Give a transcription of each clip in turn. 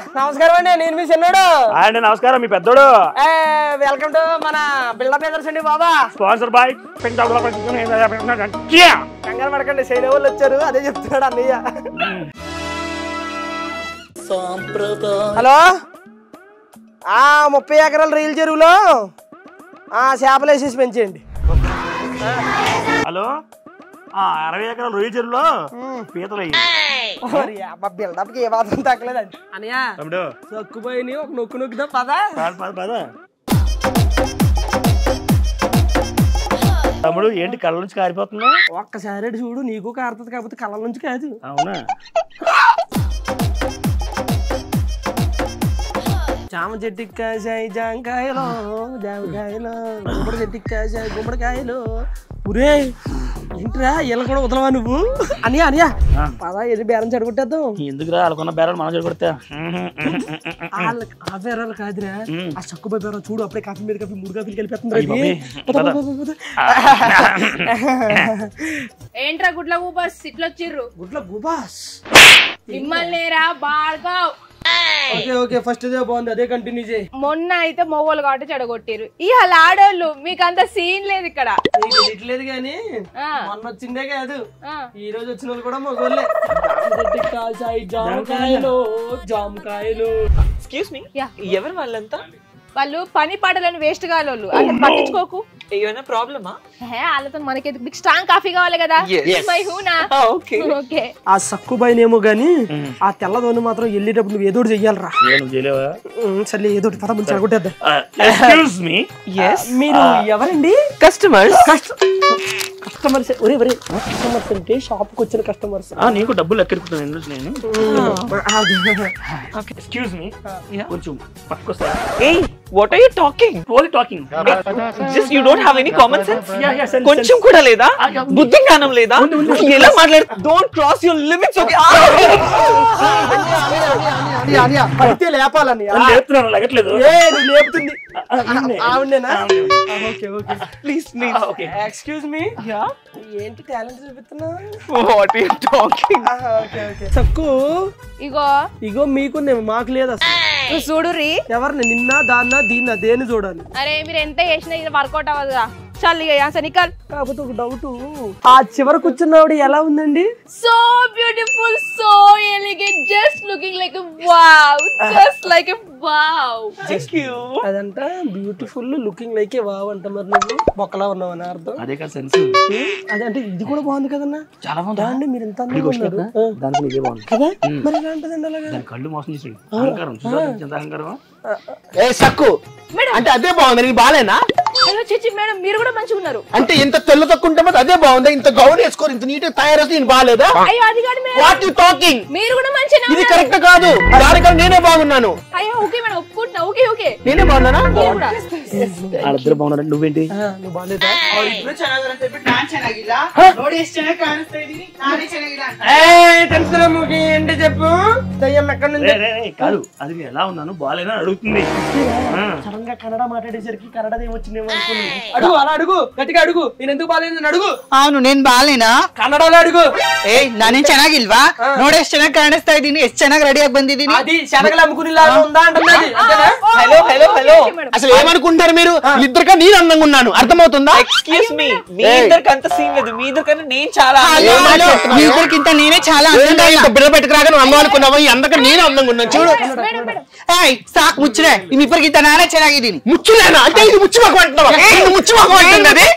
నమస్కారం అండి నేను మీ చిన్నోడు అండి నమస్కారం మీ పెద్దోడు ఏ, వెల్కమ్ టు మన బిల్డప్ బ్రదర్స్ అండి బాబా స్పాన్సర్ బాయ్ కంగారు పడకండి సైన్ వాళ్ళు వచ్చారు అదే చెప్తున్నాడు అన్నయ్య హలో ఆ ముప్పై ఎకరాల రీల్ చెరువులో ఆ చేపలు వేసేసి పెంచేయండి హలో ఆ అరవై ఎకరాల రొయ్య చెరువులో పీతలు అయ్యి బిల్డప్ కి ఏ మాత్రం తగ్గలేదండి అన్నయ్య తమ్ముడు సక్కుపోయి ఒక నొక్కు నొక్కుదా పదా పద, పద, పద. తమ్ముడు ఏంటి కళ్ళ నుంచి కారిపోతున్నా ఒక్కసారి అటు చూడు నీకు కారుతుంది కాకపోతే కళ్ళ నుంచి కాదు అవునా జామ చెట్టుకి కాసాయి జాంకాయలు జామకాయలు గుమ్మడి చెట్టుకి కాసాయి గుమ్మడికాయలు ఉరే ఏంట్రా ఇలా కూడా వదలవా నువ్వు అనియా అనియా ఆ. పదా ఏది బేరం చెడగొట్టేద్దాం ఎందుకురా వాళ్ళకున్న బేరాలు మనం చెడగొడతా వాళ్ళకి ఆ బేరాలు కాదురా ఉమ్. ఆ చక్కుపోయి బేరం చూడు అప్పుడే కాఫీ మీద కాఫీ మూడు కాఫీలు అయ్య కలిపేస్తుంది బాబోయ్. పద, పద, పద, పద. ఏంట్రా గుడ్ల ఊబస్ ఇట్లొచ్చిర్రు గుడ్ల గుబాస్ మిమ్మల్ని రా బాగా ఓకే ఓకే ఫస్ట్ ఇదే బాగుంది అదే కంటిన్యూ చేయి మొన్న అయితే మొగోలు కాబట్టి చెడగొట్టిర్రు ఇవాళ ఆడోళ్ళు మీకు అంత సీన్ లేదు ఇక్కడ నీకు తెలియట్లేదు కానీ ఆ, మొన్న వచ్చిందే కాదు ఆ. ఈ రోజు వచ్చిన వాళ్ళు కూడా మగోళ్ళే జామచెట్టుకి కాసాయి జామకాయలు జామకాయలు ఎక్స్క్యూజ్ మీ Yeah. ఎవరు వాళ్ళంతా వాళ్ళు పని పాటలను వేస్ట్ కాలోళ్ళు అంటే పట్టించుకోకు ఏమైనా ప్రాబ్లమా హే వాళ్ళతో మనకి మీకు స్ట్రాంగ్ కాఫీ కావాలి కదా Yes. మై హూనా ఓకే ఓకే ఆ సక్కుబాయినేమో గాని ఆ తెల్లదోని మాత్రం వెళ్ళేటప్పుడు నువ్వు ఏదో ఒకటి చెయ్యాలరా నువ్వు చేయలేవా ఉమ్, సర్లే ఏదో ఒకటి పద ముందు చెడగొట్టేద్దాం ఎక్స్క్యూజ్ మీ ఎస్ మీరు ఎవరండి కస్టమర్స్ కస్టమర్స్ ఒరే ఒరే కస్టమర్స్ అంటే షాప్ కి వచ్చిన కస్టమర్స్ నీకు డబ్బులు ఎక్కడుకుంటాను ఎందుకు నేను ఎక్స్క్యూజ్ మీ కొంచెం పక్కకొస్తా ఏయ్ what are you talking only talking just you don't have any common sense Yeah, yeah, sense, కొంచెం కూడా లేదా బుద్ధి జ్ఞానం లేదా ఎలా మాట్లాడు don't cross your limits okay పడితే లేపాలని లేపుతున్నాను లగట్లేదు ఏ నువ్వు లేపుతుంది ఆవిడేనా okay okay please please okay excuse me యా ఏంటి టాలెంట్ చూపిస్తున్నా what are you talking okay okay Sakku ఇగో ఇగో మీకు మాకు లేదు అసలు నువ్వు చూడుర్రి ఎవరిని నిన్న దాన్న దీన్న దేని చూడాలి అరే మీరు ఎంత చేసినా ఇది వర్కౌట్ అవ్వదుగా చాలు ఇక యాస నికల్ కాకపోతే ఒక డౌట్ ఆ చివర కూర్చున్నవాడు ఎలా ఉందండి so beautiful so elegant just looking like wow just like wow thank you అదంట beautiful looking like a wow అంట మరి నువ్వు బొక్కలా ఉన్నావు అని అర్థం అదే కదా సెన్స్ అదంటే ఇది కూడా బాగుంది కదన్నా చాలా బాగుంది అండి మీరు ఎంత అందంగా ఉన్నారు ఆ, దానికి నీకే బాగుంది కదా మరి ఎలా ఉంటదండి అలాగా దాని కళ్ళు మోసం చేసాడు అహంకారం చూసావా ఎంత అహంకారం ఏ సక్కు అంటే అదే బాగుంది నీకు బాగాలేనా అయ్యో చిచి మేడం మీరు కూడా మంచిగా ఉన్నారు అంటే ఇంత తెల్ల తక్కుంటే మరి అదే బాగుంది ఇంత గౌన్ వేసుకోరు ఇంత నీట్ తయారైతే నేను బాగాలేదా అయ్యో అది కాదు మేడం వాట్ యు టాకింగ్ మీరు కూడా మంచిగా ఇది కరెక్ట్ కాదు దానికన్నా నేనే బాగున్నాను అయ్యో ఓకే మేడం ఒప్పుకుంటున్నా ఓకే ఓకే నేనే బాగున్నానా మీరు కూడా వాళ్ళిద్దరు బాగున్నారు నువ్వేంటి ఆ, నువ్వు బాగాలేదా తెలుసురా ముగి ఏంటి చెప్పు దయ్యం ఎక్కడి నుంచి రే, రే, రే, కాదు అది నేను ఎలా ఉన్నాను బాగాలేనా అని అడుగుతుంది ఆ. సడన్ గా కన్నడ మాట్లాడేసరికి కన్నడ ఏమొచ్చిందేమో అనుకుని అడుగు అలా అడుగు గట్టిగా అడుగు నేను ఎందుకు బాగాలేదు అడుగు ಅವನು ನೀನ್ ಬಾಲೇನಾ కన్నడలో అడుగు ಏಯ್ ನಾನೇನ್ ಚೆನ್ನಾಗಿಲ್ವಾ ನೋಡಿ ಎಷ್ಟ್ ಚೆನ್ನಾಗಿ ಕಾಣಿಸ್ತಾ ಇದ್ದೀನಿ ಎಷ್ಟ್ ಚೆನ್ನಾಗಿ ರೆಡಿ ಆಗಿ ಬಂದಿದ್ದೀನಿ అది శనగలు అమ్ముకుని లాగా ఉందా అంటున్నది అంతేనా hello hello hello okay madam. అసలు ఏమనుకుంటారు మీరు ఇద్దరిగా నేను అందంగా ఉన్నాను అర్థమవుతుందా ఎక్స్క్యూజ్ మీ మీ ఇద్దరికి అంత సీన్ లేదు మీ ఇద్దరికన్నా నేను చాలా హలో, ఏం హలో, మాట్లాడుతున్నావు? మీ ఇద్దరికింత నేనే చాలా ఏంటో అందంగా ఇంత బిడ్డ పెట్టుకురాగా నువ్వు అందం అనుకున్నావా ఈ అందరికీ నేను అందంగా ఉన్నాను చూడు మేడం మేడం ಏಯ್ ಸಾಕ್ ಮುಚ್ಚ್ರೆ ನಿಮ್ಮಿಬ್ಬರಿಗಿಂತ ನಾನೇ ಚೆನ್ನಾಗಿದ್ದೀನಿ ముచ్చులేనా అంటే ఇది ముచ్చు మాకు అంటున్నావా ఇది ముచ్చు మాకు అంటుంది అది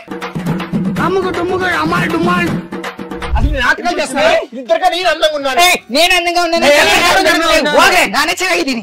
అసలు నేను నాటకాలు చేస్తున్నావా? ఇద్దరిగా నేను అందంగా ఉన్నాను ಏಯ್ నేను అందంగా ఉన్నాను నేను అందంగా ఉన్నాను. ಹೋಗೆ నానే ಚೆನ್ನಾಗಿದ್ದೀನಿ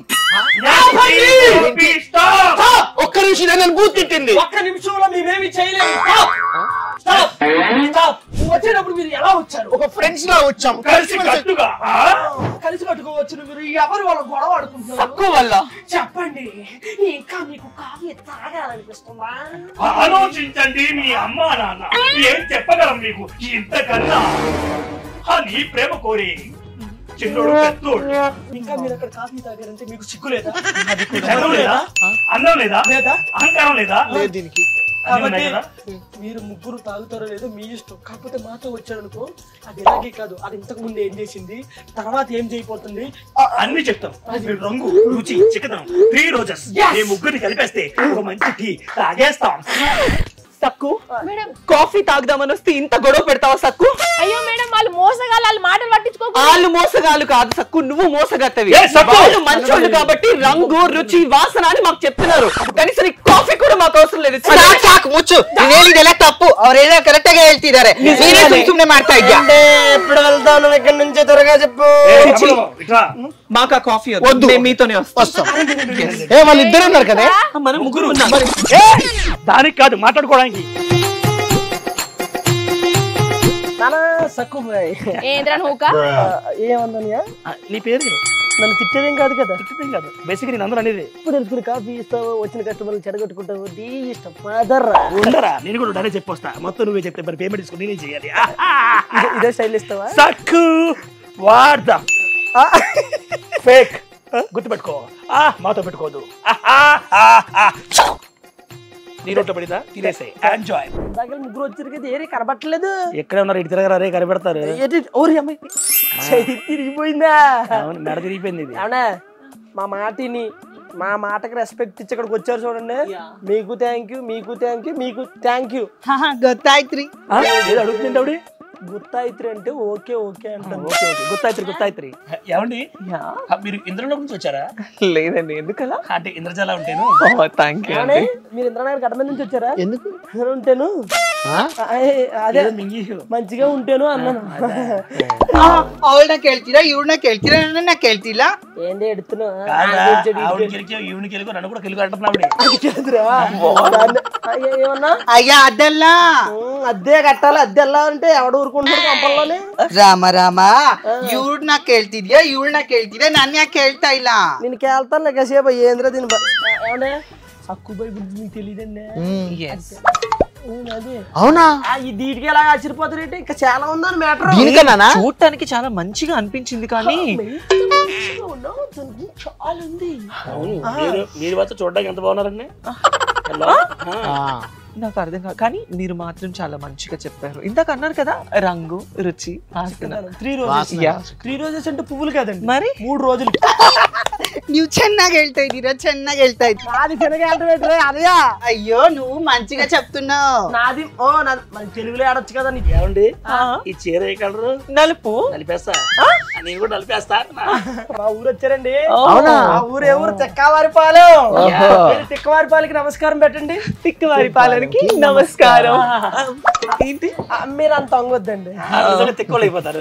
Stop! ఆ, ఒక్క నిమిషం నన్ను బూత్ తిట్టింది ఒక్క నిమిషంలో మేమేమి చేయలేము Stop! Stop! Stop! నువ్వు వచ్చేటప్పుడు మీరు ఎలా వచ్చారు ఒక ఫ్రెండ్స్ లా వచ్చాం కలిసి కట్టుగా ఆ? కలిసి కట్టుకోవచ్చు మీరు ఎవరు వాళ్ళ గొడవ ఆడుకుంటున్నారు తక్కువ వల్ల చెప్పండి ఇంకా మీకు కాఫీ తాగాలనిపిస్తుందా ఆలోచించండి మీ అమ్మా నాన్న ఏం చెప్పగలం మీకు ఇంతకన్నా ఆ నీ ప్రేమ కోరి చిన్నోడు పెద్దోడు ఇంకా మీరు అక్కడ కాఫీ తాగారంటే మీకు సిగ్గు లేదా చదువు లేదా అన్నం లేదా లేదా అహంకారం లేదా లేదు దీనికి అన్నీ ఉన్నాయి కదా మీరు ముగ్గురు తాగుతారో లేదో మీ ఇష్టం కాకపోతే మాతో వచ్చాడు అనుకో అది ఇలాగే కాదు అది ఇంతకు ముందు ఏం చేసింది తర్వాత ఏం చేయబోతుంది అన్ని చెప్తాం మీరు రంగు రుచి చిక్కదనం త్రీ రోజెస్ మీ ముగ్గురిని కలిపేస్తే ఒక మంచి టీ తాగేస్తాం సక్కు మేడం కాఫీ తాగుదామని వస్తే ఇంత గొడవ పెడతావా సక్కు అయ్యో మేడం వాళ్ళు మోసగాళ్ళు వాళ్ళ మాటలు పట్టించుకోకూడదు వాళ్ళు మోసగాళ్ళు కాదు సక్కు నువ్వు మోసగత్తవి ఏ, సక్కు! వాళ్ళు మంచోళ్ళు కాబట్టి రంగు రుచి వాసన అని మాకు చెప్తున్నారు కనీసం ఈ కాఫీ కూడా మాకు అవసరం లేదు ಸಾಕ್ ಸಾಕ್ ಮುಚ್ಚು ನೀನ್ ಹೇಳಿದೆಲ್ಲ ತಪ್ಪು ಅವ್ರೆಲ್ಲ ಕರೆಕ್ಟ್ ಆಗಿ ಹೇಳ್ತಿದ್ದಾರೆ ನೀನೇ ಸುಮ್ ಸುಮ್ನೆ ಮಾಡ್ತಾ ಇದ್ಯಾ అంటే ఎప్పుడు వెళ్తావు నువ్వు ఇక్కడి నుంచి త్వరగా చెప్పు ఏ, కమలం, ఇట్రా. మాకు ఆ కాఫీ వద్దు వద్దు. మేము మీతోనే వస్తాం వస్తాం ఏ వాళ్ళు ఇద్దరు ఉన్నారు కదా మనం ముగ్గురు ఉన్నాం ఏ, దానికి కాదు మాట్లాడుకోవడానికి నానా సక్కు బాయ్ ఏంద్రా హూక ఏమందనియా నీ పేరు నన్ను తిట్టేదేం కాదు కదా తిట్టడం కాదు బేసిక్ నేను అందరూ అనేది ఇప్పుడు వెళ్తున్న కాఫీ ఇస్తావు వచ్చిన కస్టమర్లు చెడగొట్టుకుంటావు నీ ఇష్టం మదర్రా ఉండరా నేను కూడా డైరెక్ట్ చెప్పొస్తా మొత్తం నువ్వే చెప్తే మరి పేమెంట్ తీసుకుని నేనే చేయాలి ఇదే- ఇదే స్టైల్ ఇస్తావా సక్కు వాడదాం ఫేక్ గుర్తుపెట్టుకో ఆ మాతో పెట్టుకోదు నీ నోట్లో పడిందా తినేసే ఎంజాయ్ దగ్గర ముగ్గురు వచ్చారు కదా ఏరే కనబట్టలేదు ఎక్కడ ఉన్నారు ఇటు తిరగరా రే కనిపెడతారు ఏంటి ఓరి అమ్మాయి చెయ్యి తిరిగిపోయిందా అవును మెడ తిరిగిపోయింది ఇది అవునా మా మాటిని మా మాటకి రెస్పెక్ట్ ఇచ్చి ఇక్కడికి వచ్చారు చూడండి మీకు థ్యాంక్ యూ మీకు థ్యాంక్ యూ మీకు థ్యాంక్ యూ ಗೊತ್ತಾಯ್ತ್ರಿ ఆ, ఏదో అడుగుతుంది ఆవిడ గుత్తాయిత్రి అంటే ఓకే ఓకే అంటాను ఓకే ఓకే గుత్తాయిత్రి గుత్తాయిత్రి ఏమండి ఆ, మీరు ఇంద్రలోకి నుంచి వచ్చారా లేదండి ఎందుకలా అంటే ఇంద్రజాల ఉంటాను థ్యాంక్ యూ ఏమండి? మీరు ఇంద్రనగర్ గడ్డ మీద నుంచి వచ్చారా ఎందుకు ఉంటేను ఆ? అదే అదే ఏదో మింగి మంచిగా ఉంటేను అన్నాను ಅವಳನ್ನ ಕೇಳ್ತೀರಾ ಇವ್ರನ್ನ ಕೇಳ್ತೀರಾ ನನ್ನ ಕೇಳ್ತಿಲ್ಲ ఏంటి ఎడుతున్నావు కాదా ఆవిడ కెలికి ఈవిడ కెలుగు నన్ను కూడా కెలుగు అంటున్నావు ఏమన్నా ಅಯ್ಯ ಅದಲ್ಲ ఉమ్, అద్దె కట్టాలి అద్దె ఎలా అంటే ఎవడ ఊరుకుంటున్నాడు కంపల్లోనే ರಾಮ ರಾಮ ಇವ್ರನ್ನ ಕೇಳ್ತಿದ್ಯಾ ಇವ್ಳನ್ನ ಕೇಳ್ತಿದ್ಯಾ ನನ್ ಯಾಕೆ ಕೇಳ್ತಾ ಇಲ್ಲ నేను కేళ్తాను లేకసేపు ఏంద్రా దీని బ- ఏమండే హక్కు బై గురించి మీకు తెలియదండి అదే అవునా ఆ, ఈ దీటికి ఎలా ఆశ్చర్యపోతారేంటి ఇంకా చాలా ఉందని మ్యాటర్ దీనికన్నా చూడటానికి చాలా మంచిగా అనిపించింది కానీ చాలా ఉంది అవును మీరు మీరు మాత్రం చూడడానికి ఎంత బాగున్నారండి హలో నాకు అర్థం కాదు కానీ మీరు మాత్రం చాలా మంచిగా చెప్పారు ఇందాక అన్నారు కదా రంగు రుచి వాసన three roses Yeah. Three roses అంటే పువ్వులు కాదండి మరి మూడు రోజులు ನೀವು ಚೆನ್ನಾಗಿ ಹೇಳ್ತಾ ಇದ್ದೀರಾ ಚೆನ್ನಾಗಿ ಹೇಳ್ತಾ ಇದ್ದೀರಾ నాది శనగ అదయా అయ్యో నువ్వు మంచిగా చెప్తున్నావు నాది ఓ నాది మరి తెలుగులో ఆడొచ్చు కదా నీకు ఏమండి ఈ చీర ఏ కలరు నలుపు నలిపేస్తా నేను కూడా నలిపేస్తా మా ఊరు వచ్చారండి అవునా? మా ఊరు ఎవరు తిక్కవారిపాలెం మీరు తిక్కవారిపాలెకి నమస్కారం పెట్టండి తిక్కవారి పాలనకి నమస్కారం ఏంటి ఆ, మీరు అంత అంగొద్దండి తిక్కోలేకపోతారు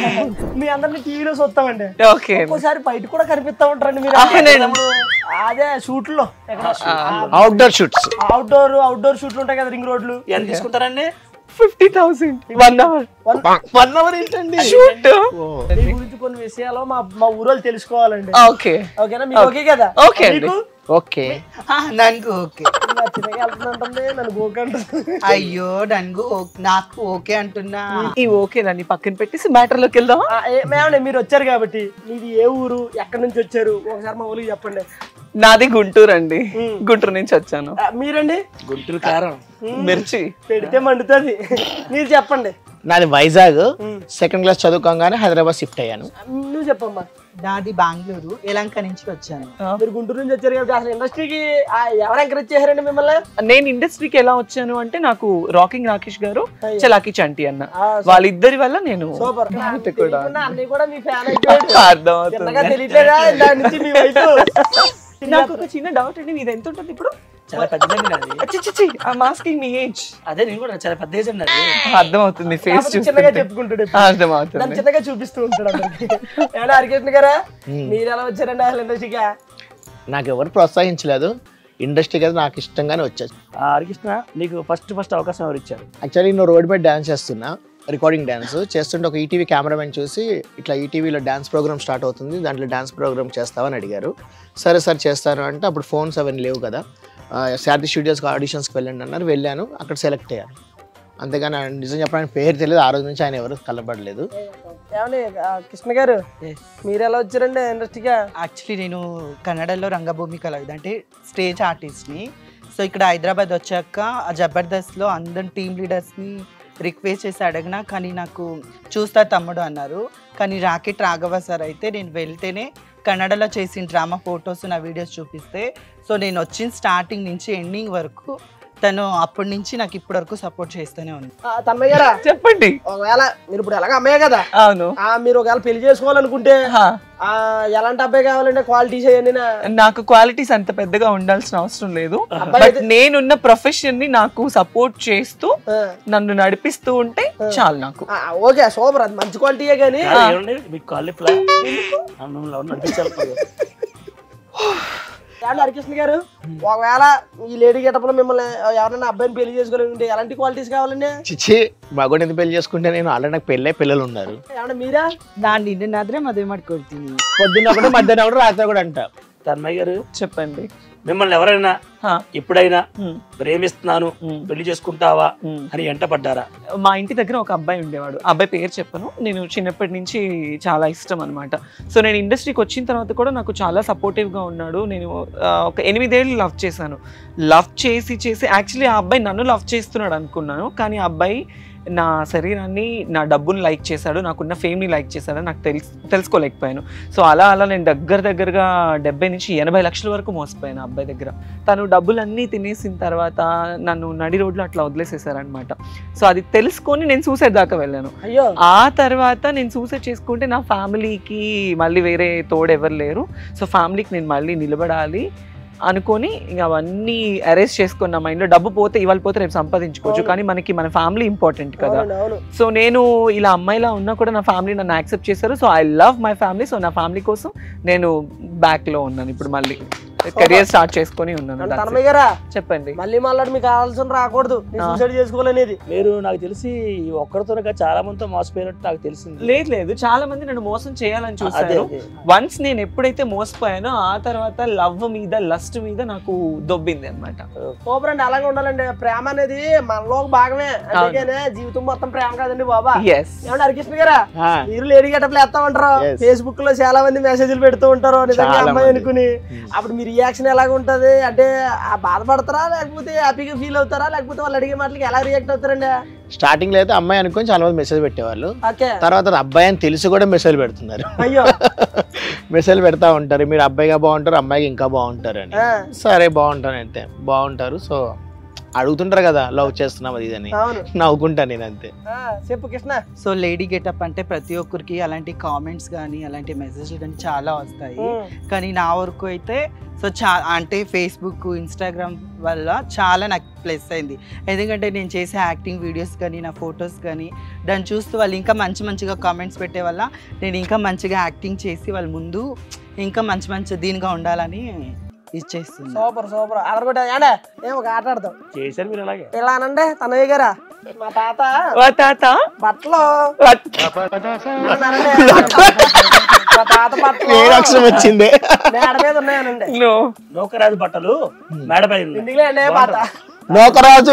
మీ అందరిని టీవీలో చూస్తామండి ఓకే ఒక్కోసారి బయట కూడా కనిపిస్తా ఉంటారండి మీరు అవునండి. అదే షూట్లో అవుట్డోర్ షూట్స్ అవుట్డోర్ అవుట్డోర్ షూట్లు ఉంటాయి కదా రింగ్ రోడ్లు ఎంత తీసుకుంటారండి fifty thousand one hour one hour ఏంటండి షూట్ మీ గురించి కొన్ని విషయాలు మా మా ఊరోళ్ళు తెలుసుకోవాలండి ఓకే ఓకేనా మీకు ఓకే కదా ఓకే అండి. మీకు ఓకే నన్కు ఓకే నా చిన్నగా వెళ్తుందంటుంది నన్ను గోకంటుంది అయ్యో నన్ను నాకు ఓకే అంటున్నా ఈ ఓకే నన్ను పక్కన పెట్టేసి మ్యాటర్ లోకి వెళ్దాం ఆ, ఏ- మేమండి మీరు వచ్చారు కాబట్టి మీది ఏ ఊరు ఎక్కడి నుంచి వచ్చారు ఒకసారి మా ఊరికి చెప్పండి నాది గుంటూరు అండి గుంటూరు నుంచి వచ్చాను ఆ, మీరండి గుంటూరు కారం మిర్చి పెడితే మండుతుంది మీరు చెప్పండి నాది వైజాగ్ సెకండ్ క్లాస్ చదువుకోగానే హైదరాబాద్ షిఫ్ట్ అయ్యాను నువ్వు చెప్పమ్మా నాది బెంగళూరు ఎలంక నుంచి వచ్చాను మీరు గుంటూరు నుంచి వచ్చారు కాబట్టి అసలు ఇండస్ట్రీకి ఆ, ఎవరు ఎంకరేజ్ చేశారండి మిమ్మల్ని నేను ఇండస్ట్రీకి ఎలా వచ్చాను అంటే నాకు రాకింగ్ రాకేష్ గారు చలాకి చంటి అన్న ఆ, వాళ్ళిద్దరి వల్ల నేను సూపర్ బయట కూడా అన్ని కూడా మీ ఫ్యాన్ అయిపోయాడు అర్థమవుతుంది చిన్నగా తెలియట్లేదా దాని నుంచి మీ వైపు నాకు ఒక చిన్న డౌట్ అండి మీది ఎంత ఉంటుంది ఇప్పుడు చాలా పెద్దదండి నాది మాస్కింగ్ మీ ఏజ్ అదే నేను కూడా చాలా పెద్ద ఏజ్ అండి అర్థమవుతుంది ఫేస్ కాకపోతే చిన్నగా చూస్తుంటే చెప్పుకుంటాడు ఎప్పుడు. అర్థమవుతుంది దాన్ని చిన్నగా చూపిస్తూ ఉంటాడు అందరికి ఏమన్నా హరికృష్ణ గారా మీరు ఎలా వచ్చారండి అసలు ఇండస్ట్రీగా నాకు ఎవరు ప్రోత్సహించలేదు ఇండస్ట్రీకి అయితే నాకు ఇష్టంగానే వచ్చేది హరికృష్ణ నీకు ఫస్ట్ ఫస్ట్ అవకాశం ఎవరు ఇచ్చారు యాక్చువల్లీ నేను రోడ్ మీద డ్యాన్స్ చేస్తున్నా రికార్డింగ్ డ్యాన్స్ చేస్తుంటే ఒక ఈటీవీ కెమెరామెన్ చూసి ఇట్లా ఈటీవీలో డ్యాన్స్ ప్రోగ్రామ్ స్టార్ట్ అవుతుంది దాంట్లో డ్యాన్స్ ప్రోగ్రామ్ చేస్తావని అడిగారు సరే సరే చేస్తాను అంటే అప్పుడు ఫోన్స్ అవన్నీ లేవు కదా శారది స్టూడియోస్కి ఆడిషన్స్కి వెళ్ళండి అన్నారు వెళ్ళాను అక్కడ సెలెక్ట్ అయ్యాను అంతేగాని ఆయన నిజం చెప్పడానికి పేరు తెలియదు ఆ రోజు నుంచి ఆయన ఎవరు కలబడలేదు ఏమండి ఆ, కృష్ణ గారు మీరు ఎలా వచ్చారండి ఇండస్ట్రీగా యాక్చువల్లీ నేను కన్నడలో రంగభూమి కళావిధి అంటే స్టేజ్ ఆర్టిస్ట్ని సో ఇక్కడ హైదరాబాద్ వచ్చాక ఆ జబర్దస్త్లో అందరి టీమ్ లీడర్స్ని రిక్వెస్ట్ చేసి అడిగినా కానీ నాకు చూస్తా తమ్ముడు అన్నారు కానీ రాకెట్ రాఘవ సార్ అయితే నేను వెళ్తేనే కన్నడలో చేసిన డ్రామా ఫొటోస్ నా వీడియోస్ చూపిస్తే సో నేను వచ్చిన స్టార్టింగ్ నుంచి ఎండింగ్ వరకు తను అప్పటి నుంచి నాకు ఇప్పటి వరకు సపోర్ట్ చేస్తూనే ఉంది ఆ, తన్మయ్య గారా చెప్పండి ఒకవేళ మీరు ఇప్పుడు ఎలాగ అమ్మాయి కదా అవును ఆ, మీరు ఒకవేళ పెళ్లి చేసుకోవాలనుకుంటే హా. ఆ, ఎలాంటి అబ్బాయి కావాలంటే క్వాలిటీస్ అవన్నీ నా- నాకు క్వాలిటీస్ అంత పెద్దగా ఉండాల్సిన అవసరం లేదు అబ్బాయి బట్ నేనున్న ప్రొఫెషన్ ని నాకు సపోర్ట్ చేస్తూ ఆ, నన్ను నడిపిస్తూ ఉంటే చాలు నాకు ఆ, ఓకే సూపర్ అది మంచి క్వాలిటీయే కానీ ఏమండి మీకు కాళ్ళు ఇట్లా మిమ్మల్ని ఎవరు నడిపించాలి ఏమండి హరికృష్ణ గారు ఒకవేళ ఈ లేడీ గెటప్లో మిమ్మల్ని ఎవరైనా అబ్బాయిని పెళ్లి చేసుకోవాలంటే ఎలాంటి క్వాలిటీస్ కావాలండి చిచ్చి మగోడిని ఎందుకు పెళ్లి చేసుకుంటే నేను ఆల్రెడీ నాకు పెళ్ళే పిల్లలు ఉన్నారు ఏమన్నా మీరా ನಾನು ನಿನ್ನನ್ನಾದ್ರೆ ಮದುವೆ ಮಾಡ್ಕೊಳ್ತೀನಿ పొద్దున్న ఒకటి మధ్యాహ్నం ఒకటి రాత్రి కూడా అంట తన్మయ్య గారు చెప్పండి మిమ్మల్ని ఎవరైనా హా. ఎప్పుడైనా ఉమ్, ప్రేమిస్తున్నాను ఉమ్, పెళ్లి చేసుకుంటావా ఉమ్. అని ఎంట పడ్డారా మా ఇంటి దగ్గర ఒక అబ్బాయి ఉండేవాడు ఆ అబ్బాయి పేరు చెప్పను నేను చిన్నప్పటి నుంచి చాలా ఇష్టం అనమాట సో నేను ఇండస్ట్రీకి వచ్చిన తర్వాత కూడా నాకు చాలా సపోర్టివ్గా ఉన్నాడు నేను ఆ, ఒక ఎనిమిదేళ్ళు లవ్ చేశాను లవ్ చేసి చేసి యాక్చువల్లీ ఆ అబ్బాయి నన్ను లవ్ చేస్తున్నాడు అనుకున్నాను కానీ ఆ అబ్బాయి నా శరీరాన్ని నా డబ్బుని లైక్ చేశాడు నాకున్న ఫేమ్ని లైక్ చేశాడు నాకు తెలుసు తెలుసుకోలేకపోయాను సో అలా అలా నేను దగ్గర దగ్గరగా డెబ్బై నుంచి ఎనభై లక్షల వరకు మోసపోయాను ఆ అబ్బాయి దగ్గర తను డబ్బులన్నీ తినేసిన తర్వాత నన్ను నడి రోడ్లో అట్లా వదిలేసేసారనమాట సో అది తెలుసుకొని నేను సూసైడ్ దాకా వెళ్ళాను అయ్యో ఆ తర్వాత నేను సూసైడ్ చేసుకుంటే నా ఫ్యామిలీకి మళ్ళీ వేరే తోడు ఎవరు లేరు సో ఫ్యామిలీకి నేను మళ్ళీ నిలబడాలి అనుకొని ఇంకా అవన్నీ అరెస్ట్ చేసుకున్న మైండ్లో డబ్బు పోతే ఇవాళ పోతే రేపు సంపాదించుకోవచ్చు అవును. కానీ మనకి మన ఫ్యామిలీ ఇంపార్టెంట్ కదా అవునండి, అవును సో నేను ఇలా అమ్మాయిలా ఉన్నా కూడా నా ఫ్యామిలీ నన్ను యాక్సెప్ట్ చేశారు so I love my family so నా ఫ్యామిలీ కోసం నేను బ్యాక్ లో ఉన్నాను ఇప్పుడు మళ్ళీ కెరియర్ స్టార్ట్ చేసుకొని ఉన్నాను అంటే That's it. తన్మయ్య గారా చెప్పండి మళ్ళీ మళ్ళీ మీకు కావాల్సిన రాకూడదు నేను ఆ. సూసైడ్ చేసుకోవాలనేది మీరు నాకు తెలిసి ఈ ఒక్కరితోనే కాదు, చాలా మందితో మోసపోయినట్టు నాకు తెలిసింది లేదు లేదు చాలా మంది నన్ను మోసం చేయాలని అదే చూసారు అదే. వన్స్ నేను ఎప్పుడైతే మోసపోయానో ఆ తర్వాత లవ్ మీద లస్ట్ మీద నాకు దొబ్బింది అనమాట సూపర్ అండి అలాగే ఉండాలండి ప్రేమ అనేది మనలో ఒక భాగమే అందుకనే జీవితం మొత్తం ప్రేమ కాదండి బాబా ఎస్ ఏమంటే హరికృష్ణ గారా ఆ, మీరు లేడీ గెటప్లు వేస్తా ఉంటారు Yes. ఫేస్బుక్ లో చాలా మంది మెసేజ్లు పెడుతూ ఉంటారు నిజంగా చాలా అమ్మాయి మంది. అనుకుని అప్పుడు మీ రియాక్షన్ ఎలాగ ఉంటది అంటే ఆ బాధపడతారా లేకపోతే హ్యాపీగా ఫీల్ అవుతారా లేకపోతే వాళ్ళు అడిగే మాటలకి ఎలా రియాక్ట్ అవుతారండి స్టార్టింగ్ లో అయితే అమ్మాయి అనుకొని చాలా మంది మెసేజ్ పెట్టేవాళ్ళు ఓకే తర్వాత అది అబ్బాయి అని తెలిసి కూడా మెసేజ్ పెడుతున్నారు అయ్యో మెసేజ్ పెడతా ఉంటారు మీరు అబ్బాయిగా బాగుంటారు అమ్మాయికి ఇంకా బాగుంటారు అని ఆ, సరే బాగుంటాను అయితే బాగుంటారు సో అడుగుతుంటారు కదా లవ్ చేస్తున్నాం అది ఇది అని అవును నవ్వుకుంటా నేను అంతే ఆ, చెప్పు కృష్ణ సో లేడీ గెటప్ అంటే ప్రతి ఒక్కరికి అలాంటి కామెంట్స్ కానీ అలాంటి మెసేజ్లు కానీ చాలా వస్తాయి ఉమ్, కానీ నా వరకు అయితే సో చా అంటే ఫేస్బుక్ ఇన్స్టాగ్రామ్ వల్ల చాలా నాకు ప్లస్ అయింది ఎందుకంటే నేను చేసే యాక్టింగ్ వీడియోస్ కానీ నా ఫొటోస్ కానీ దాన్ని చూస్తూ వాళ్ళు ఇంకా మంచి మంచిగా కామెంట్స్ పెట్టే వల్ల నేను ఇంకా మంచిగా యాక్టింగ్ చేసి వాళ్ళ ముందు ఇంకా మంచి మంచి దీనిగా ఉండాలని ఇచ్చేస్తుంది సూపర్ సూపర్ అదరగొట్టా ఏండే ఏం ఒక ఆట ఆడతాం చేశారు మీరు అలాగే ఇలా అనండి తనయ్య గారా మా తాత వా తాత బట్టలు వా- అనండి. మా తాత బట్టలు ఏ అక్షరం వచ్చింది మేడ మీద ఉన్నాయనండి No. నౌకరాజు బట్టలు మేడపై ఉన్నాయి. ఎందుకులే అండి పాత నోకరాజు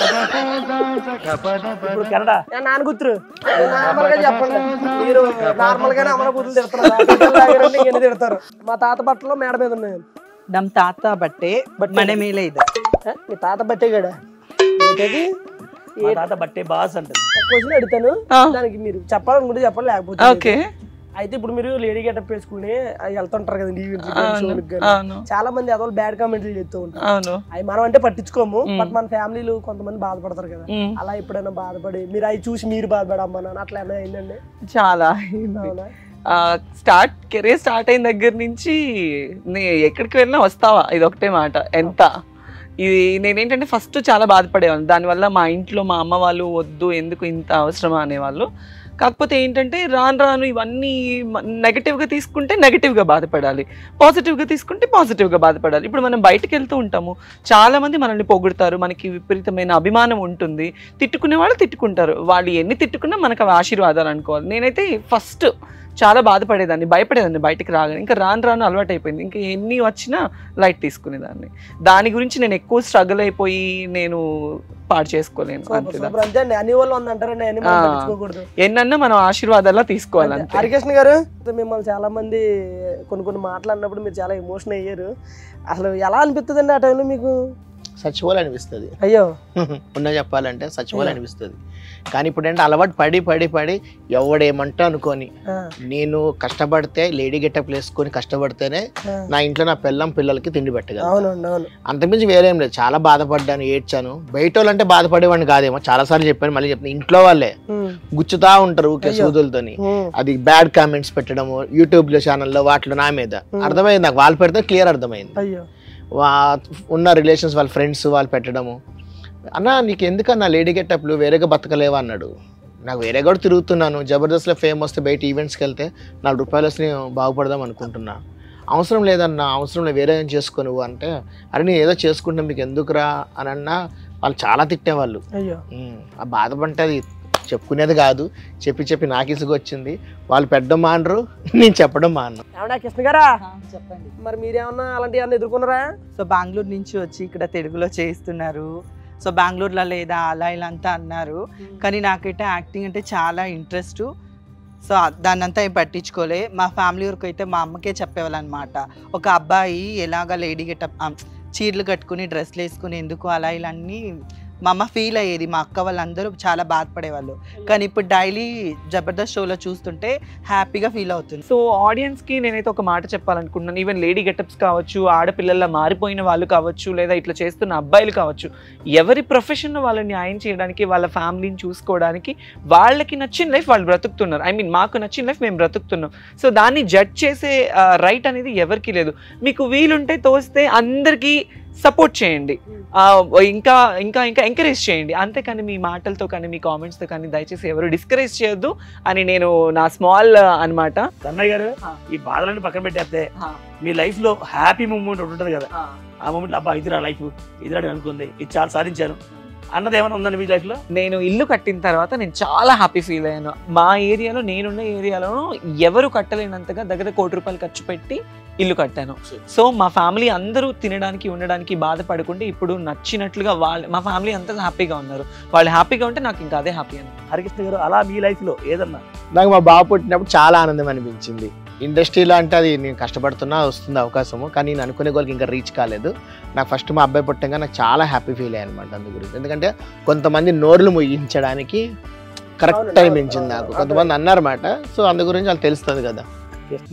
ఇప్పుడు కెనడా నేను నాన్న కూతురు నార్మల్ గా చెప్పండి మీరు నార్మల్ గానే అమల కూతురు తిడతారు పిల్లలు తాగారంటే ఇంకెన్ని తిడతారు మా తాత బట్టలు మేడ మీద ఉన్నాయి ನಮ್ಮ ತಾತ ಬಟ್ಟೆ ಮನೆ ಮೇಲೆ ಇದೆ ఏ? మీ తాత బట్టే గడా ఏంటది మా తాత బట్టే బాస్ అంటది క్వశ్చన్ అడుగుతాను ఆ. దానికి మీరు చెప్పాలనుకుంటే చెప్పాలి లేకపోతే ఓకే అయితే ఇప్పుడు మీరు లేడీ గెటప్ వేసుకుని అవి వెళ్తుంటారు కదండి ఈవెంట్స్ అవును షోలకు కానీ అవును చాలా మంది అదొక బ్యాడ్ కామెంట్లు చేస్తూ ఉంటారు అవును అవి మనం అంటే పట్టించుకోము మ్. బట్ మన ఫ్యామిలీలు కొంతమంది బాధపడతారు కదా మ్. అలా ఎప్పుడైనా బాధపడి మీరు అవి చూసి మీరు బాధపడమ్మా నాన్న అట్లా ఏమైనా అయిందండి చాలా అయింది. అవునా ఆ, స్టార్ట్ కెరీర్ స్టార్ట్ అయిన దగ్గర నుంచి నే ఎక్కడికి వెళ్ళినా వస్తావా ఇది ఒకటే మాట ఎంత ఇది నేనేంటంటే ఫస్ట్ చాలా బాధపడేవాళ్ళు దానివల్ల మా ఇంట్లో మా అమ్మ వాళ్ళు వద్దు ఎందుకు ఇంత అవసరమా అనేవాళ్ళు కాకపోతే ఏంటంటే రాను రాను ఇవన్నీ మ- నెగటివ్గా తీసుకుంటే నెగటివ్గా బాధపడాలి పాజిటివ్గా తీసుకుంటే పాజిటివ్గా బాధపడాలి ఇప్పుడు మనం బయటకు వెళ్తూ ఉంటాము చాలా మంది మనల్ని పొగుడుతారు మనకి విపరీతమైన అభిమానం ఉంటుంది తిట్టుకునే వాళ్ళు తిట్టుకుంటారు వాళ్ళు ఎన్ని తిట్టుకున్నా మనకు అవి ఆశీర్వాదాలు అనుకోవాలి నేనైతే ఫస్ట్ చాలా బాధపడేదాన్ని భయపడేదాన్ని బయటికి రాగానే ఇంకా రాను రాను అలవాటు అయిపోయింది ఇంకా ఎన్ని వచ్చినా లైట్ తీసుకునేదాన్ని దాని గురించి నేను ఎక్కువ స్ట్రగుల్ అయిపోయి నేను పాడు చేసుకోలేను సూపర్ అంతే సూపర్ అంతే అండి అన్ని వాళ్ళు ఉందంటారండి అన్ని మనం ఆ. పట్టించుకోకూడదు ఎన్నన్నా మనం ఆశీర్వాదాల్లో తీసుకోవాలి అంతే. అంతే హరికృష్ణ గారు మిమ్మల్ని చాలా మంది కొన్ని కొన్ని మాటలు అన్నప్పుడు మీరు చాలా ఎమోషన్ అయ్యారు అసలు ఎలా అనిపిస్తుంది అండి ఆ టైంలో మీకు చచ్చిపోవాలి అనిపిస్తుంది అయ్యో ఉన్న చెప్పాలంటే చచ్చిపోవాలి అనిపిస్తుంది కానీ ఇప్పుడు ఏంటంటే అలవాటు పడి పడి పడి ఎవడేమంటా అనుకొని ఆ, నేను కష్టపడితే లేడీ గెటప్ వేసుకొని కష్టపడితేనే ఆ. నా ఇంట్లో నా పిల్లం పిల్లలకి తిండి పెట్టగలను అవునండి అవును అంతకుమించి వేరేం లేదు చాలా బాధపడ్డాను ఏడ్చాను బయట వాళ్ళు అంటే బాధపడేవాడిని కాదేమో చాలా సార్లు చెప్పాను మళ్ళీ చెప్తాను ఇంట్లో వాళ్ళే ఉమ్, గుచ్చుతా ఉంటారు ఊకే అయ్యో. సూదులతోని ఉమ్, అది బ్యాడ్ కామెంట్స్ పెట్టడము యూట్యూబ్ లో ఛానల్లో వాటిలో నా మీద అర్థమైంది నాకు వాళ్ళు పెడితే క్లియర్ అర్థమైంది అయ్యో వా- ఉన్న రిలేషన్స్ వాళ్ళ ఫ్రెండ్స్ వాళ్ళు పెట్టడము అన్న నీకు ఎందుకన్నా లేడీ గెటప్లు వేరేగా బతకలేవా అన్నాడు నాకు వేరే కూడా తిరుగుతున్నాను జబర్దస్త్లో ఫేమ్ వస్తే బయట ఈవెంట్స్కి వెళ్తే నాలుగు రూపాయలు వస్తే నేను బాగుపడదాం అనుకుంటున్నా అవసరం లేదన్న అవసరం లేదు వేరే ఏం చేసుకో నువ్వు అంటే అరే నేను ఏదో చేసుకుంటా మీకు ఎందుకురా అని అన్నా వాళ్ళు చాలా తిట్టేవాళ్ళు అయ్యో ఉమ్, ఆ బాధపంటే అది చెప్పుకునేది కాదు చెప్పి చెప్పి నాకు ఇసుగు వచ్చింది వాళ్ళు పెట్టడం మానరు నేను చెప్పడం మానరు ఏమన్నా కృష్ణ గారా చెప్పండి మరి మీరేమన్నా అలాంటి ఏమన్నా ఎదుర్కొన్నారా సో బెంగళూరు నుంచి వచ్చి ఇక్కడ తెలుగులో చేస్తున్నారు సో బెంగళూరులో లేదా అలా ఇలా అంతా అన్నారు కానీ నాకైతే యాక్టింగ్ అంటే చాలా ఇంట్రెస్ట్ సో దాన్ని అంతా ఏం పట్టించుకోలే మా ఫ్యామిలీ వరకు అయితే మా అమ్మకే చెప్పేవాళ్ళు అనమాట ఒక అబ్బాయి ఎలాగ లేడీ గెటప్ చీరలు కట్టుకుని డ్రెస్లు వేసుకుని ఎందుకు అలా ఇలా అన్ని మా అమ్మ ఫీల్ అయ్యేది మా అక్క వాళ్ళందరూ చాలా బాధపడేవాళ్ళు కానీ ఇప్పుడు డైలీ జబర్దస్త్ షోలో చూస్తుంటే హ్యాపీగా ఫీల్ అవుతుంది సో ఆడియన్స్ కి నేనైతే ఒక మాట చెప్పాలనుకుంటున్నాను ఈవెన్ లేడీ గెటప్స్ కావచ్చు ఆడపిల్లల మారిపోయిన వాళ్ళు కావచ్చు లేదా ఇట్లా చేస్తున్న అబ్బాయిలు కావచ్చు ఎవరి ప్రొఫెషన్ వాళ్ళని న్యాయం చేయడానికి వాళ్ళ ఫ్యామిలీని చూసుకోవడానికి వాళ్ళకి నచ్చిన లైఫ్ వాళ్ళు బ్రతుకుతున్నారు ఐ మీన్ మాకు నచ్చిన లైఫ్ మేము బ్రతుకుతున్నాం సో దాన్ని జడ్జ్ చేసే రైట్ అనేది ఎవరికి లేదు మీకు వీలుంటే తోస్తే అందరికీ సపోర్ట్ చేయండి ఆ, ఇంకా ఇంకా ఇంకా ఎంకరేజ్ చేయండి అంతేకాని మీ మాటలతో కానీ మీ కామెంట్స్తో కానీ దయచేసి ఎవరు డిస్కరేజ్ చేయొద్దు అని నేను నా స్మాల్ అన్నమాట కన్నయ్య గారు ఆ. ఈ బాధలన్నీ పక్కన పెట్టేస్తే ఆ. మీ లైఫ్ లో హ్యాపీ మూమెంట్ ఒకటి ఉంటుంది కదా ఆ మూమెంట్ అబ్బా ఇదిరా లైఫ్ ఇదిరా నేను అనుకుంది ఇది చాలా సాధించాను అన్నది ఏమైనా ఉందండి మీ లైఫ్ లో నేను ఇల్లు కట్టిన తర్వాత నేను చాలా హ్యాపీ ఫీల్ అయ్యాను మా ఏరియాలో నేనున్న ఏరియాలో ఎవరు కట్టలేనంతగా దగ్గర కోటి రూపాయలు ఖర్చు పెట్టి ఇల్లు కట్టాను సో మా ఫ్యామిలీ అందరూ తినడానికి ఉండడానికి బాధపడకుండా ఇప్పుడు నచ్చినట్లుగా వాళ్ళు మా ఫ్యామిలీ అంతా హ్యాపీగా ఉన్నారు వాళ్ళు హ్యాపీగా ఉంటే నాకు ఇంకా అదే హ్యాపీ అని హరికృష్ణ గారు అలా మీ లైఫ్ లో ఏదన్నా నాకు మా బాబు పుట్టినప్పుడు చాలా ఆనందం అనిపించింది ఇండస్ట్రీలో అంటే అది నేను కష్టపడుతున్నా వస్తుంది అవకాశము కానీ నేను అనుకునే గోల్కి ఇంకా రీచ్ కాలేదు నాకు ఫస్ట్ మా అబ్బాయి పుట్టంగా నాకు చాలా హ్యాపీ ఫీల్ అయ్యాను అనమాట అందు గురించి ఎందుకంటే కొంతమంది నోర్లు ముగించడానికి కరెక్ట్ అవునండి, టైం అవును, ఇచ్చింది నాకు అవును. కొంతమంది అన్నారన్నమాట సో అందు గురించి వాళ్ళు తెలుస్తుంది కదా కృష్ణ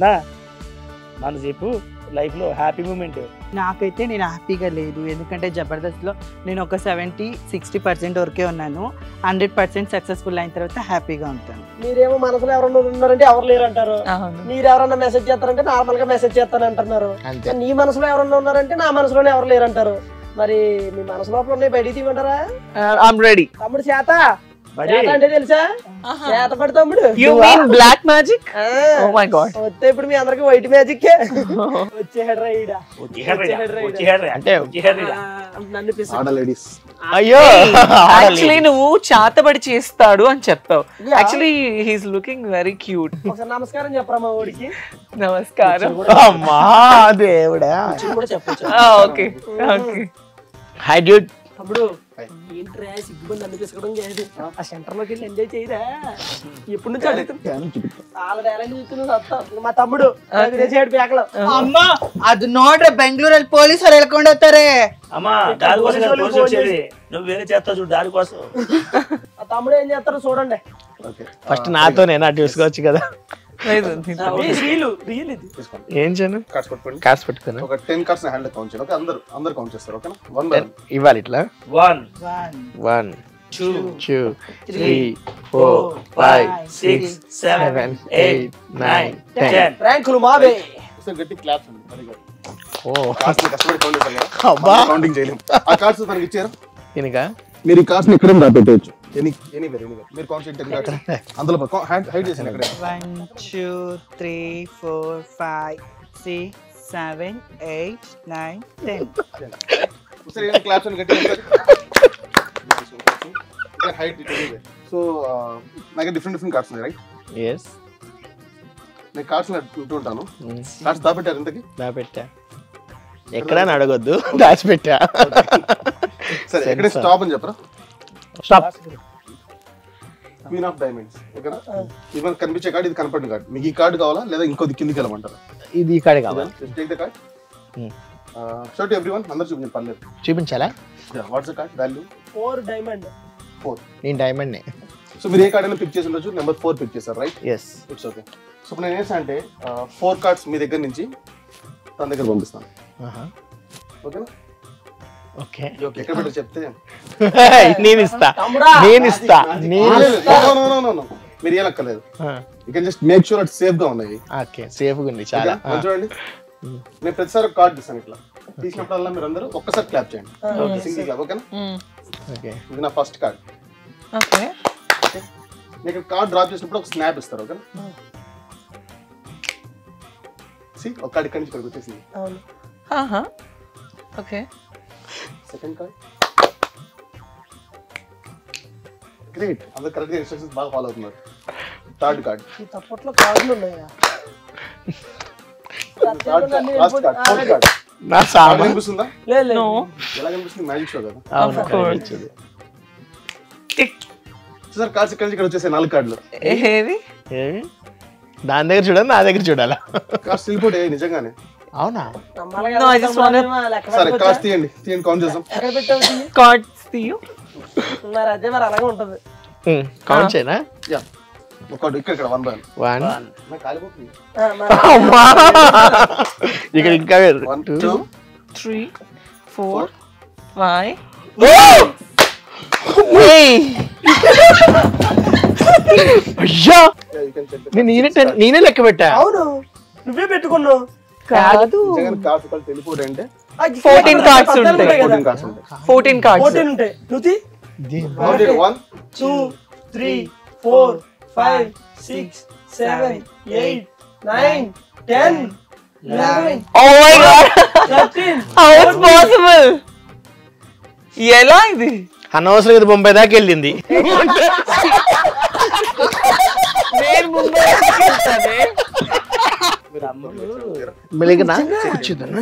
మన చెప్పు లైఫ్ లో హ్యాపీ మూమెంట్ నాకైతే నేను హ్యాపీగా లేదు ఎందుకంటే జబర్దస్త్లో నేను ఒక సెవెంటీ సిక్స్టీ పర్సెంట్ వరకే ఉన్నాను హండ్రెడ్ పర్సెంట్ సక్సెస్ఫుల్ అయిన తర్వాత హ్యాపీగా ఉంటాను మీరేమో మనసులో ఎవరన్నా ఉన్నారంటే ఎవరు లేరు అంటారు మీరు ఎవరన్నా మెసేజ్ చేస్తారంటే నార్మల్ గా మెసేజ్ చేస్తాను అంటున్నారు అంతే నీ మనసులో ఎవరన్నా ఉన్నారంటే నా మనసులోనే ఎవరు లేరు అంటారు మరి మీ మనసు లోపల ఉన్నాయి బయటికి తీయమంటారా ఐఎమ్ రెడీ తమ్ముడు చేత బడి చేత అంటే తెలుసా చేత పడి తమ్ముడు యూ మీన్ బ్లాక్ మ్యాజిక్ ఆ, ఓ మై గాడ్ వస్తే ఇప్పుడు మీ అందరికి వైట్ మ్యాజిక్ వచ్చేసాడు రా ఈడ వచ్చేహర్రా అంటే ఆ, నన్ను పిసు ఆడ లేడీస్ అయ్యో యాక్చువల్లీ నువ్వు చాతబడి చేస్తాడు అని చెప్పావు Yeah. Actually he's looking very cute ఒకసారి నమస్కారం చెప్పరా మా ఊడికి నమస్కారం అమ్మా దేవుడా కూడా చెప్పొచ్చు ఓకే ఓకే హై డ్యూడ్ తమ్ముడు ఏంట్రా సిగ్గుబంది నన్ను పిసకడం కాదు ఆ సెంటర్ లోకి వెళ్ళి ఎంజాయ్ చేయరా ఎప్పటి నుంచి అడుగుతున్నా వాళ్ళ టాలెంట్ చూస్తున్నా సత్తా మా తమ్ముడు నాకు తెచ్చాడు పేకలో అమ్మా అది నోడ్ర బెంగళూరు పోలీసు వాళ్ళు వెళ్ళకుండా వస్తారే అమ్మా దారి కోసం కాదు పోలీసు వచ్చేది నువ్వు వేరే చేస్తావు చూడు దారి కోసం ఆ తమ్ముడు ఏం చేస్తారో చూడండి ఫస్ట్ నాతో నేను అటు చూసుకోవచ్చు కదా లేదు ఏ, రీలు రీల్ ఇది తీసుకోండి ఏం చేయను కార్డ్స్ పట్టుకోండి కాసు పెట్టుకున్నా ఒక టెన్ కార్డ్స్ హ్యాండ్ కౌంట్ చేయండి ఓకే అందరు అందరు కౌంట్ చేస్తారు ఓకేనా వన్ బై ఇవ్వాలి ఇట్లా one one two two three four five six seven seven eight nine ten ten ర్యాంకులు మావే ఒకసారి గట్టి క్లాప్స్ అండి వెరీ గుడ్ ఓ కార్డ్స్ కష్టపడి కౌంట్ చేశారు కదా అబ్బా కౌంటింగ్ చేయలేం ఆ కార్డ్స్ తనకి ఇచ్చారు దీనికా మీరు ఈ కార్డ్స్ ఇక్కడ దాపెట్టవచ్చు ఎనీ ఎనీవేర్ ఎనీవేర్ మీరు కౌంట్ చేయండి టెన్ కార్డ్స్ అందులో హైడ్ చేసాను అక్కడ one two three four five six seven eight nine ten ఒకసారి క్లాప్స్ అని గట్టి హైట్ ఎనీవేర్ సో నాకు డిఫరెంట్ డిఫరెంట్ కార్డ్స్ ఉన్నాయి రైట్ ఎస్ నేను కార్డ్స్ ఉంటాను కార్డ్స్ దాపెట్టారు ఇంతకి దా పెట్టా ఎక్కడని అడగొద్దు దాచిపెట్టా సరే ఎక్కడ స్టాప్ అని చెప్పరా స్టాప్ క్వీన్ ఆఫ్ డైమండ్స్ ఓకేనా ఇవన్న కనిపించే కార్డు ఇది కనపడిన కార్డు మీకు ఈ కార్డు కావాలా లేదా ఇంకో కిందికి వెళ్ళమంటారా ఇది ఇక్కడ కావాలి take the card Hmm. Show it every one అందరు చూపించండి పర్లేదు చూపించాలా what's card value four diamond four నేను డైమండ్ని సో మీరు ఏ కార్డ్ అయినా పిక్ చేసి ఉండొచ్చు నెంబర్ ఫోర్ పిక్ చేశారు right yes it's okay so ఇప్పుడు నేను ఏంటంటే అంటే ఫోర్ కార్డ్స్ మీ దగ్గర నుంచి తన దగ్గర పంపిస్తాను ఓకేనా ఓకే ఎక్కడ పెట్టో చెప్తే నేను ఇస్తా నేను ఇస్తా నేను No, no, no, no, no. మీరు ఏం అక్కర్లేదు you can just make sure at safe గా ఉన్నాయి ఓకే సేఫ్గా ఉంది చాలా ఓకేనా? మరి చూడండి నేను ప్రతిసారి కార్డ్ తీస్తాను ఇట్లా తీసినప్పుడల్లా మీరు అందరూ ఒక్కసారి క్లాప్ చేయండి సింగిల్ క్లాప్ ఓకేనా ఓకే ఇది నా ఫస్ట్ కార్డ్ ఓకే నేను ఇక్కడ కార్డ్ డ్రాప్ చేసినప్పుడు ఒక స్నాప్ ఇస్తారు ఓకేనా సి ఒక కార్డ్ ఇక్కడి నుంచి ఇక్కడికి వచ్చేసింది అవును ఓకే సెకండ్ కార్డ్ గ్రేట్ అందరు కరెక్ట్ ఇన్స్ట్రక్షన్స్ బాగా ఫాలో అవుతున్నారు థర్డ్ కార్డ్ ఈ తప్పట్లో కార్డులు ఉన్నాయా third last card fourth card నా కార్డ్ సామాన్ కనిపిస్తుందా లేదు లేదు. ఎలా కనిపిస్తుంది మ్యాజిక్ షో కదా అవును Of course. కనిపించదు. చూసారు కార్డ్స్ ఇక్కడ నుంచి ఇక్కడ వచ్చేసాయి నాలుగు కార్డులు ఏది ఏమి? దాని దగ్గర చూడాలి నా దగ్గర చూడాలా కార్డ్స్ వెళ్ళిపోయాయి నిజంగానే అవునా నమ్మాలి No, I just wanna- కదా, లెక్క సరే పెట్టుకోవచ్చా? కార్డ్స్ తీయండి తీయండి కౌంట్ చేద్దాం ఎక్కడ పెట్టావు ఇది? కార్డ్స్ తీయు మరి అదే మరి అలాగే ఉంటది కౌంట్ చేయనా యా ఒకటి ఇక్కడ ఇక్కడ వన్ బై వన్ వన్ కాలిపోతుంది ఆ, మరి ఇక్కడ ఇంకా one two two three four five అయ్యా యూ కెన్ చెక్ నేను నేనే టెన్- నేనే లెక్క పెట్టా అవును నువ్వే పెట్టుకున్నావు కాదు నిజంగా కార్డ్స్ ఒకటి వెళ్ళిపోయాయి అంటే ఫోర్టీన్ కార్డ్స్ ఉంటాయి ఫోర్టీన్ కార్డ్స్ ఉంటాయి ఫోర్టీన్ కార్డ్స్ ఫోర్టీన్ ఉంటాయి నువ్వు one two three four five six seven eight nine ten eleven oh my God thirteen how it's possible ఎలా ఇది అనవసరం ఇది బొంబాయి దాకా వెళ్ళింది నేను ముంబై వెళ్తానే మెలిగినా కూర్చుందన్నా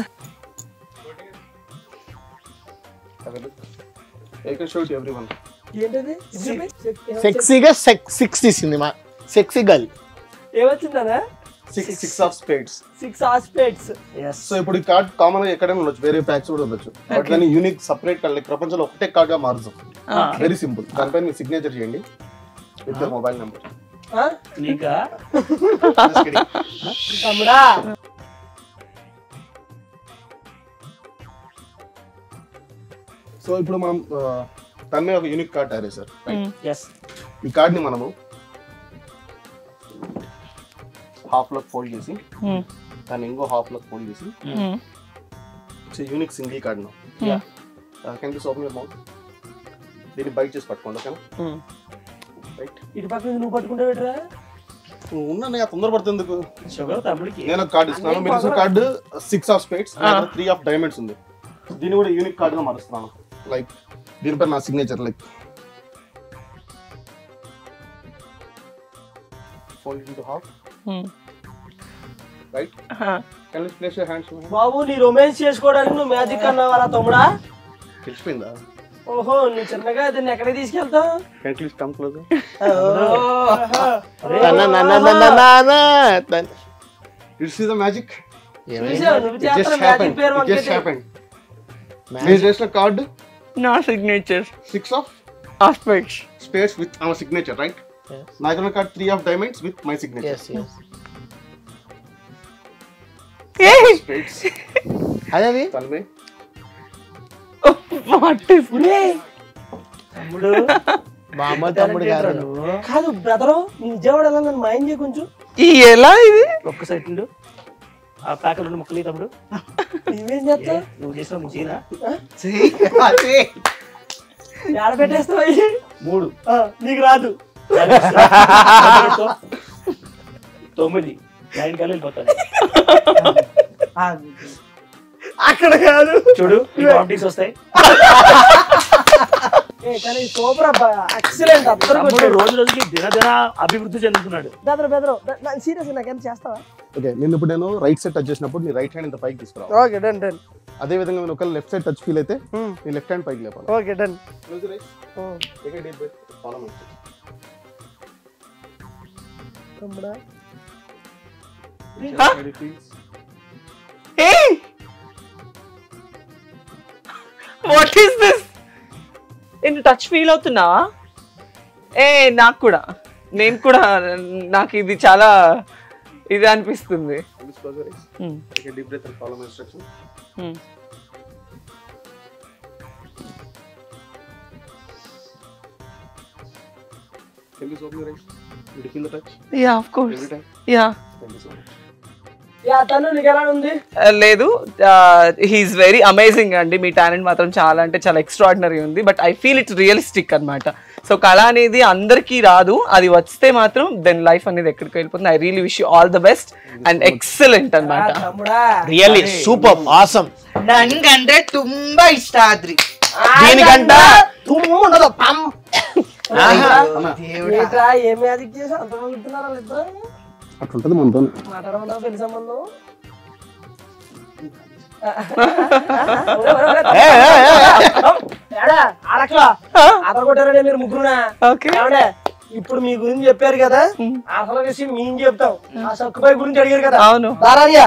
you can show it every one ఏంటది సెక్సీగా సిక్స్ తీసింది మా సెక్సీ గర్ల్ ఏమొచ్చిందా six six of spades six of spades yes so ఇప్పుడు ఈ కార్డ్ కామన్ గా ఎక్కడైనా ఉండొచ్చు వేరే ప్యాక్స్ కూడా ఉండొచ్చు బట్ దాన్ని యూనిక్ సపరేట్ కార్డ్ లైక్ ప్రపంచంలో ఒకటే కార్డ్ గా మారుతాం వెరీ సింపుల్ దానిపైన మీ సిగ్నేచర్ చేయండి విత్ యర్ మొబైల్ నెంబర్ నీకా తమ్ముడా సో ఇప్పుడు మనం ఆ, దాని మీద ఒక యూనిక్ కార్డ్ తయారు సార్ ఎస్ ఈ కార్డ్ ని మనము హాఫ్ లో ఫోల్డ్ చేసి దాన్ని ఇంకో హాఫ్ లో ఫోల్డ్ చేసి it's unique single card no Yeah. Can this open your mouth దీన్ని బైట్ చేసి పట్టుకోండి ఓకేనా రైట్ ఇటు పక్క నుంచి నువ్వు పట్టుకుంటే పెట్టరా ఉన్నాను తొందర పడుతుందుకు షుగర్ తమ్ముడికి నేను ఒక కార్డ్ ఇస్తున్నాను మీరు ఇచ్చిన card six of spades three of diamonds ఉంది దీన్ని కూడా యూనిక్ కార్డ్ గా మారుస్తున్నాను లైక్ దీనిపై నా signature like fold into half right can you place your hands బాబు నీ రొమాన్స్ చేసుకోవడానికి నువ్వు మ్యాజిక్ అన్నావారా తమ్ముడా తెలిసిపోయిందా ఓహో నువ్వు చిన్నగా దీన్ని ఎక్కడికి తీసుకెళ్తావు కెన్ ప్లీజ్ కమ్ క్లోజ్ తన నన్న నన్న నాన్న తన- ఇట్స్ ద మ్యాజిక్ చూసావా? నువ్వు ఇట్ జస్ట్ చేస్తున్న హ్యాపెండ్ మ్యాజిక్ పేరు ఇట్ జస్ట్ వంకైతే. హ్యాపెండ్ మీరు చేసిన కార్డ్ నా signature six of aspects spades with our signature right Yes. నా దగ్గర card three of diamonds with my signature Yes, yes. Spades అదే అది తన్మే వాట్ ఇస్ తమ్ముడు మా అమ్మ తమ్ముడు కాదు నువ్వు. కాదు బ్రదరు నీ విజయవాడ ఎలా నన్ను మాయం చేయ కొంచెం ఈ ఎలా ఇది ఒక్క సైడ్ ఉండు ఆ ప్యాకెట్ రెండు ముక్కలు తమ్ముడు నువ్వేం చేస్తావు నువ్వు చేసిన నువ్వు చేయనా ఏడ పెట్టేస్తావు అయ్యి మూడు నీకు రాదు తొమ్మిది నైన్ కల్లా వెళ్ళిపోతాను అక్కడ కాదు చూడు కాంపిటీస్ వస్తాయి కానీ సూపర్ అబ్బా ఎక్సలెంట్ అందరూ రోజు రోజుకి దినదిన అభివృద్ధి చెందుతున్నాడు బెదరు బెదరు సీరియస్ నాకేం చేస్తావా ఓకే నేను ఇప్పుడు నేను రైట్ సైడ్ టచ్ చేసినప్పుడు నీ రైట్ హ్యాండ్ ఇంత పైకి తీసుకురావు ఓకే డన్ డన్ అదే విధంగా నేను ఒకవేళ లెఫ్ట్ సైడ్ టచ్ ఫీల్ అయితే నీ లెఫ్ట్ హ్యాండ్ పైకి లేపాలి okay done Close your eyes. Take a deep breath. Follow me. తమ్ముడా Just ready, please. ఏ ఇస్ దిస్ నేను టచ్ ఫీల్ అవుతున్నావా ఏ నాకు కూడా నేను కూడా నాకు ఇది చాలా ఇది అనిపిస్తుంది Please close your eyes. Hmm. Take a deep breath and follow my instruction. Hmm. Can you open your eyes? Did you feel the touch? Yeah of course Every time? Yeah Thank you so much. Yeah తను నీకు ఎలా ఉంది లేదు he's very amazing అండి మీ talent మాత్రం చాలా అంటే చాలా ఎక్స్ట్రాడినరీ ఉంది but I feel it's realistic అన్నమాట సో కళ అనేది అందరికీ రాదు అది వస్తే మాత్రం దెన్ లైఫ్ అనేది ఎక్కడికి వెళ్ళిపోతుంది I really wish you all the best and excellent అన్నమాట తమ్ముడా రియల్లీ సూపర్ ఆసమ్ నన్గంటే ತುಂಬಾ ఇష్ట ఆద్రి దీనికంట తుమ్ము ఉండదు పమ్ ఆహా. ఏంట్రా ఏం మ్యాజిక్ చేసి అంత వెళ్తున్నారు వాళ్ళిద్దరు అట్లుంటది మనతో మాట్లాడమంటావు పెళ్లి సంబంధం ఏ, ఏ, ఏ, ఏడా, ఆడక్కలా అతను కొట్టారండి మీరు ముగ్గురునా ఓకే ఏమండే ఇప్పుడు మీ గురించి చెప్పారు కదా అసలు విషయం మేము చెప్తాం ఆ సక్కుపై గురించి అడిగారు కదా అవును దారానియా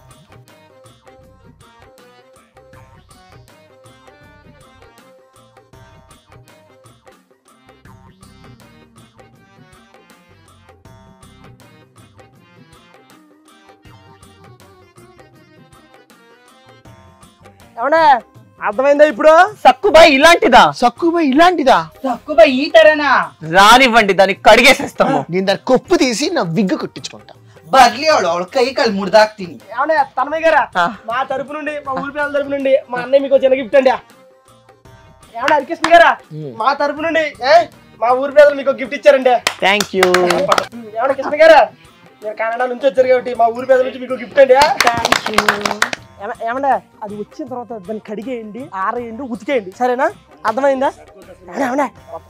ఏమండే అర్థమైందా ఇప్పుడు సక్కుబాయ్ ఇలాంటిదా సక్కుబాయ్ ఇలాంటిదా తక్కువ ఈ తరనా రానివ్వండి దానికి కడిగేసేస్తాము నేను దాని కొప్పు తీసి నా విగ్గు కుట్టించుకుంటా బదిలీ అవಳು ಅವಳ ಕೈ ಕಾಲು ಮುರಿದಾಕ್ತೀನಿ ఏమండే తన్మయ్య గారా ఆ. మా తరపు నుండి మా ఊరి పిల్లల తరపు నుండి మా అన్నయ్య మీకు చిన్న గిఫ్ట్ అండి ఏమన్నా హరికృష్ణ గారా మా తరపు నుండి ఏ మా ఊరి పేదలు మీకు గిఫ్ట్ ఇచ్చారండి థ్యాంక్ యూ ఏమన్నా కృష్ణ గారా మీరు కన్నడ నుంచి వచ్చారు కాబట్టి మా ఊరి పేదల నుంచి మీకు గిఫ్ట్ అండి ఏమండే అది వచ్చిన తర్వాత దాన్ని కడిగేయండి ఆరేయండి ఉతికేయండి సరేనా అర్థమైందా ఏమండే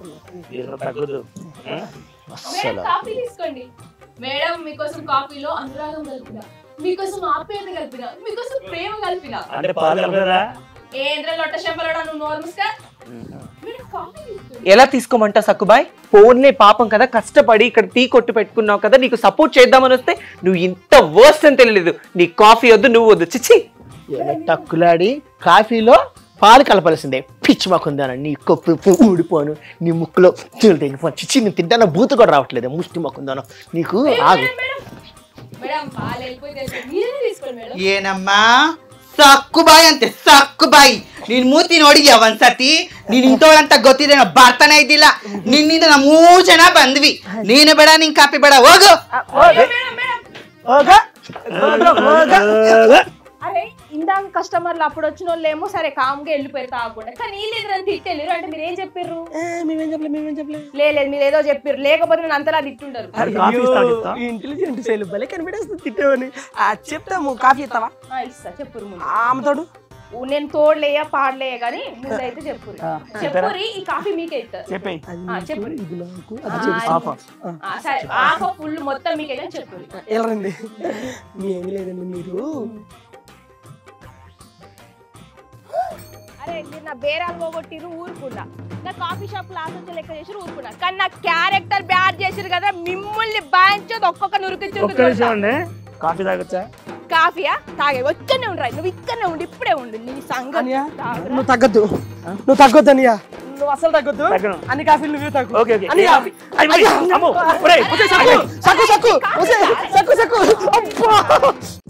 మేడం కాఫీ తీసుకోండి మేడం మీకోసం కాఫీలో అనురాగం కలిపిన మీకోసం ఆప్యాయత కలిపిన మీకోసం ప్రేమ కలిపిన అంటే పాలు కలపలేదా ఏంద్ర లొట్ట చెంపలడా నువ్వు నోర్మస్కా మేడం కాఫీ తీసుకోండి ఎలా తీసుకోమంటా సక్కుబాయ్ ఫోన్లే పాపం కదా కష్టపడి ఇక్కడ టీ కొట్టు పెట్టుకున్నావు కదా నీకు సపోర్ట్ చేద్దామని వస్తే నువ్వు ఇంత వర్స్ట్ అని తెలియలేదు నీ కాఫీ వద్దు నువ్వు వద్దు చిచ్చి టక్కులాడి కాఫీలో పాలు కలపాల్సిందే పిచ్చి మాకుందాను నీ కొప్పు పువ్వు ఊడిపోను నీ ముక్కులో చీలు తెగిపోను చిచ్చి నేను తింటాను బూతు కూడా రావట్లేదు ముష్టి మాకుందాను నీకు ఆగు మేడం మేడం పాలు వెళ్ళిపోయి తెలుసు మీరే తీసుకోండి మేడం ಏನಮ್ಮ ಸಕ್ಕುಬಾಯಿ ಅಂತೆ ಸಕ್ಕುಬಾಯಿ ನೀನ್ ಮೂತಿ ನೋಡಿದ್ಯಾ ಒಂದ್ಸತಿ ನೀನ್ ಇಂಥವಳಂತ ಗೊತ್ತಿದೆ ಬರ್ತಾನೆ ಇದ್ದಿಲ್ಲ ನಿನ್ನಿಂದ ನಾವು ಮೂರ್ ಜನ ಬಂದ್ವಿ ನೀನು ಬೇಡ ನಿನ್ ಕಾಪಿ ಬೇಡ ಹೋಗು మేడం మేడం ఓకే అరే ఇందాక కస్టమర్లు అప్పుడు వచ్చిన వాళ్ళు ఏమో సరే కామ్గా వెళ్ళిపోయారు తాగకుండా కానీ వీళ్ళు ఎదురు తిట్టెళ్ళారు అంటే మీరు ఏం చెప్పారు మేమేం చెప్పలేదు మేమేం చెప్పలేదు లేదు మీరు ఏదో చెప్పారు లేకపోతే నేను అంతలా తిట్టుండరు కాఫీ ఇస్తా చెప్తా ఇంటెలిజెంట్ శైలి భలే కనిపెట్టేస్తుంది తిట్టేవని ఆ, చెప్తాము కాఫీ ఇస్తావా ఆ, ఇస్తా చెప్పురు ముందు ఆమెతోడు ఊ, నేను తోడలేయ పాడలేయ కానీ ముందైతే చెప్పురు చెప్పురి ఈ కాఫీ మీకే ఇస్తారు చెప్పేయి ఆ, చెప్పురి ఇది నాకు ఆ, అది చెప్పి ఆఫ్ ఆ, సరే ఆఫ్ ఫుల్ మొత్తం మీకైతే చెప్పురి వెళ్ళరండి మీ ఏమి లేదండి మీరు అరే మీరు నా బేరాలు పోగొట్టిరు ఊరుకున్నా నా కాఫీ షాప్ లాస్ వచ్చే లెక్క చేసి ఊరుకున్నా కానీ నా క్యారెక్టర్ బ్యాడ్ చేసిరు కదా మిమ్మల్ని బాంచోది ఒక్కొక్క నురికి ఒక్క నిమిషం అండి కాఫీ తాగొచ్చా కాఫీయా తాగే వచ్చనే ఉండరా నువ్వు ఇక్కడనే ఉండి ఇప్పుడే ఉండు నీ సంగతి అనియా తాగురా. నువ్వు తగ్గద్దు నువ్వు తగ్గొద్దు అనియా నువ్వు అసలు తగ్గొద్దు తగ్గను. అన్ని కాఫీలు నువ్వే తగ్గు ఓకే ఓకే అనియా అయ్యి, అమ్మో, ఒరేయ్, సక్కు సక్కు వచ్చే, సక్కు సక్కు సక్కు అబ్బా